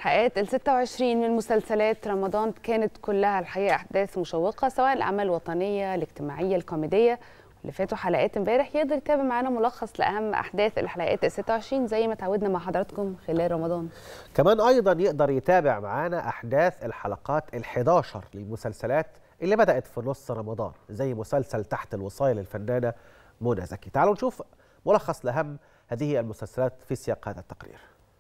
الحلقات ال 26 من مسلسلات رمضان كانت كلها الحقيقه احداث مشوقه سواء الاعمال الوطنيه الاجتماعيه الكوميديه واللي فاتوا حلقات امبارح يقدر يتابع معانا ملخص لاهم احداث الحلقات ال 26 زي ما تعودنا مع حضراتكم خلال رمضان كمان ايضا يقدر يتابع معانا احداث الحلقات ال11 للمسلسلات اللي بدات في نص رمضان زي مسلسل تحت الوصايه للفنانه منى زكي تعالوا نشوف ملخص لاهم هذه المسلسلات في سياق هذا التقرير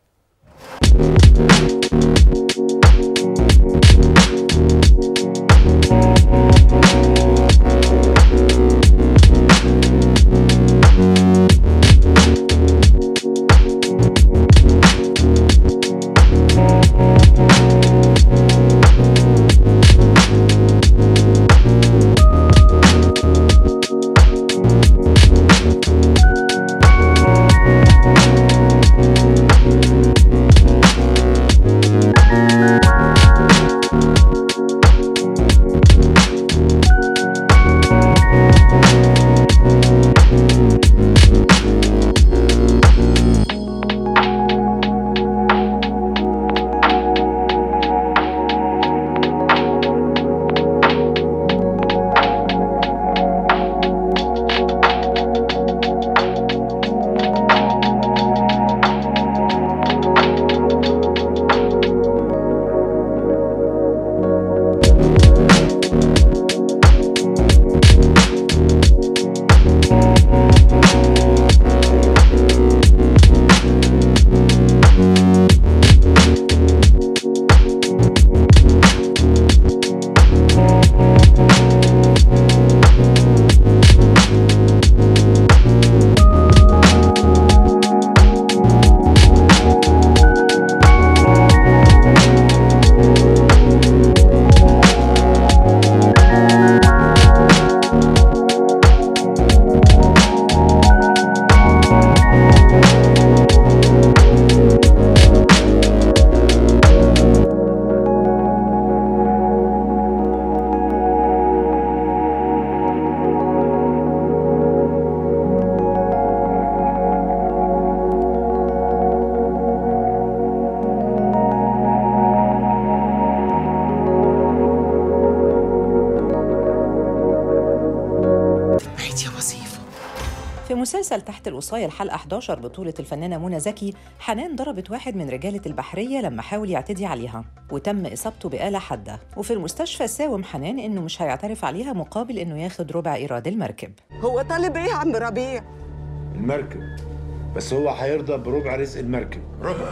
في مسلسل تحت الوصاية الحلقة 11 بطولة الفنانة منى زكي حنان ضربت واحد من رجالة البحرية لما حاول يعتدي عليها وتم إصابته بآلة حادة وفي المستشفى ساوم حنان إنه مش هيعترف عليها مقابل إنه ياخد ربع إيراد المركب هو طالب ايه يا عم ربيع؟ المركب بس هو هيرضى بربع رزق المركب ربع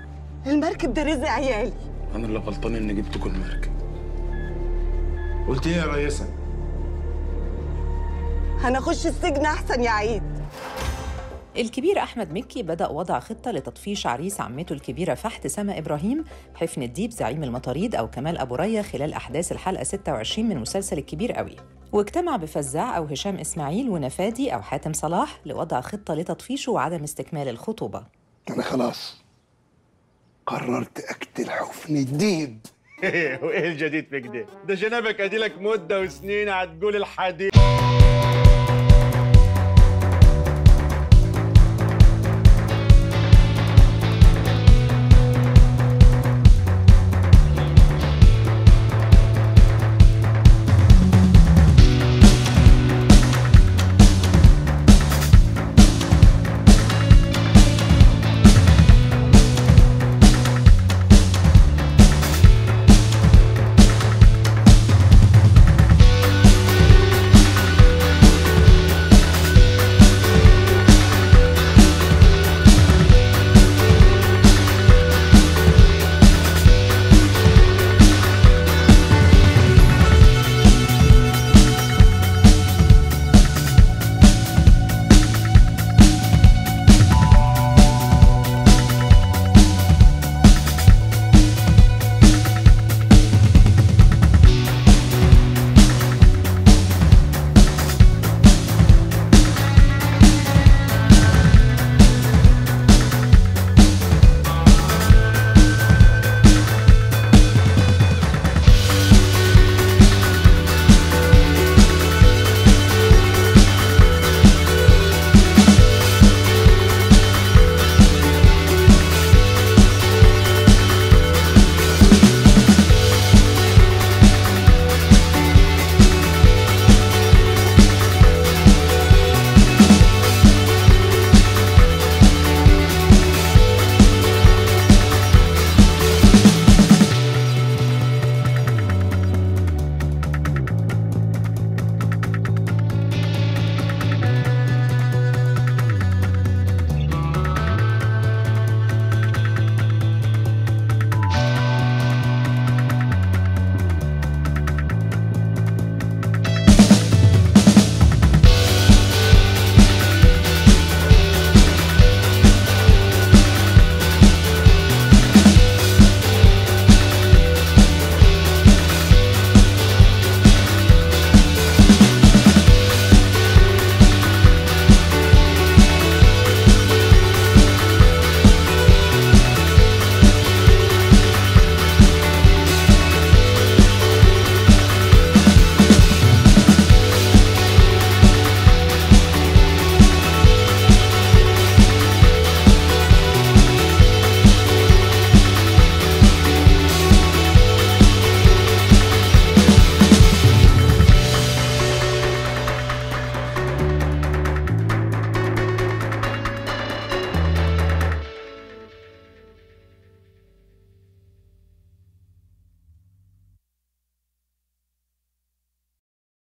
المركب ده رزق عيالي انا اللي غلطان اني جبتكم المركب قلت ايه يا ريسه هنخش السجن احسن يا عيد الكبير أحمد مكي بدأ وضع خطة لتطفيش عريس عمته الكبيرة فحت سما إبراهيم حفن الديب زعيم المطاريد أو كمال أبو ريا خلال أحداث الحلقة 26 من مسلسل الكبير قوي واجتمع بفزاع أو هشام إسماعيل ونفادي أو حاتم صلاح لوضع خطة لتطفيشه وعدم استكمال الخطوبة انا خلاص قررت اقتل حفن الديب وايه الجديد في كده ده جنابك اديلك مده وسنين هتقول الحديد